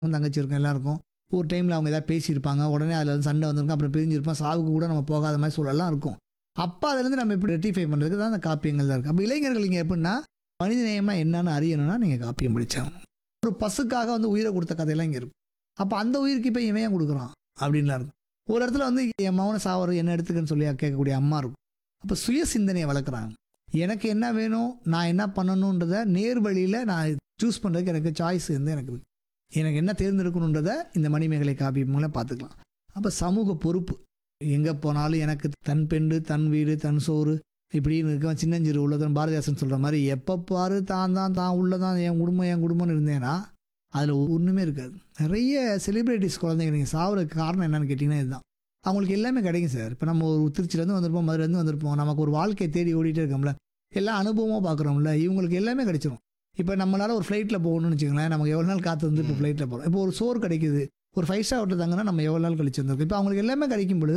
தங்கச்சி இருக்கும் எல்லாருக்கும் ஒரு டைமில் அவங்க ஏதாவது பேசியிருப்பாங்க உடனே அதில் வந்து சண்டை வந்திருக்கும் அப்புறம் பிரிஞ்சிருப்போம் சாவுக்கு கூட நம்ம போகாத மாதிரி சூழலாம் இருக்கும் அப்போ அதுலேருந்து நம்ம எப்படி ரெட்டிஃபை பண்ணுறதுக்கு தான் அந்த காப்பியங்கள் தான் இருக்குது அப்போ இளைஞர்கள் இங்கே எப்படின்னா மனித நேயம்னா என்னன்னு அறியணும்னா நீங்கள் காப்பியம் படிச்சாங்க ஒரு பசுக்காக வந்து உயிரை கொடுத்த கதையெல்லாம் இங்கே இருக்கும் அப்போ அந்த உயிருக்கு இப்போ இவன் ஏன் கொடுக்குறான் அப்படின்லாம் இருக்கும் ஒரு இடத்துல வந்து என் மௌன சாவரம் என்ன எடுத்துக்கன்னு சொல்லி கேட்கக்கூடிய அம்மா இருக்கும் அப்போ சுய சிந்தனையை வளர்க்குறாங்க எனக்கு என்ன வேணும் நான் என்ன பண்ணணுன்றத நேர் வழியில் நான் சூஸ் பண்ணுறதுக்கு எனக்கு சாய்ஸ் வந்து எனக்கு இருக்கு எனக்கு என்ன தேர்ந்தெடுக்கணுன்றத இந்த மணிமேகலை காப்பி மூலம் பார்த்துக்கலாம் அப்போ சமூக பொறுப்பு எங்கே போனாலும் எனக்கு தன் பெண்டு தன் வீடு தன் சோறு இப்படின்னு இருக்க சின்னஞ்சிறு உள்ளதன் பாரதிதாசன் சொல்கிற மாதிரி எப்போ பாரு தான் தான் தான் உள்ளதான் என் குடும்பம் என் குடும்பம்னு இருந்தேன்னா அதில் ஒன்றுமே இருக்காது நிறைய செலிப்ரிட்டிஸ் குழந்தைங்க நீங்கள் சாவுறதுக்கு காரணம் என்னன்னு கேட்டிங்கன்னா இதுதான் அவங்களுக்கு எல்லாமே கிடைக்கும் சார் இப்போ நம்ம ஒரு திருச்சியிலேருந்து வந்திருப்போம் மதுரைலேருந்து வந்திருப்போம் நமக்கு ஒரு வாழ்க்கையை தேடி ஓடிட்டே இருக்கோம்ல எல்லா அனுபவமாக பார்க்குறோம்ல இவங்களுக்கு எல்லாமே கிடைச்சிரும் இப்போ நம்மளால ஒரு ஃப்ளைட்டில் போகணும்னு வச்சுக்கோங்களேன் நமக்கு எவ்வளோ நாள் காத்து வந்து இப்போ ஃப்ளைட்டில் போகிறோம் இப்போ ஒரு சோறு கிடைக்குது ஒரு ஃபைவ் ஸ்டார் ஹோட்டல் தாங்கன்னா நம்ம எவ்வளோ நாள் கழிச்சு வந்திருக்கோம் இப்போ அவங்களுக்கு எல்லாமே கிடைக்கும் பொழுது